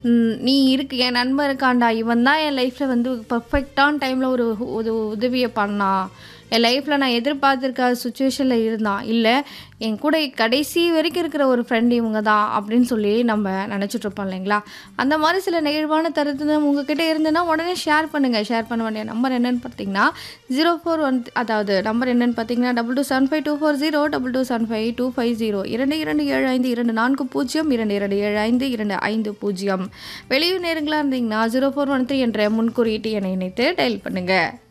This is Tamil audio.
ம், நீ இருக்கு என் நண்பன் இருக்கான்டா இவன் தான் என் லைஃப்பில் வந்து பர்ஃபெக்டான டைமில் ஒரு ஒரு உதவியை பண்ணான் என் லைஃப்பில் நான் எதிர்பார்த்துருக்காத சுச்சுவேஷனில் இருந்தான் இல்லை என் கூட கடைசி வரைக்கும் இருக்கிற ஒரு ஃப்ரெண்ட் இவங்க தான் அப்படின்னு சொல்லி நம்ம நினச்சிட்டு இருப்போம் இல்லைங்களா அந்த மாதிரி சில நெகிழ்வான தருத்து உங்ககிட்ட இருந்ததுன்னா உடனே ஷேர் பண்ணுங்கள் ஷேர் பண்ண வேண்டிய நம்பர் என்னன்னு பார்த்தீங்கன்னா ஜீரோ ஃபோர் ஒன் அதாவது நம்பர் என்னன்னு பார்த்தீங்கன்னா double two seven five two four zero double two seven five two five zero இரண்டு இரண்டு ஏழு ஐந்து இரண்டு நான்கு பூஜ்ஜியம் இரண்டு இரண்டு ஏழு ஐந்து இரண்டு ஐந்து பூஜ்ஜியம் வெளியூர் நேரங்களாக இருந்தீங்கன்னா ஜீரோ ஃபோர் ஒன் த்ரீ என்ற முன்குறியீட்டு என இணைத்து டயல் பண்ணுங்கள்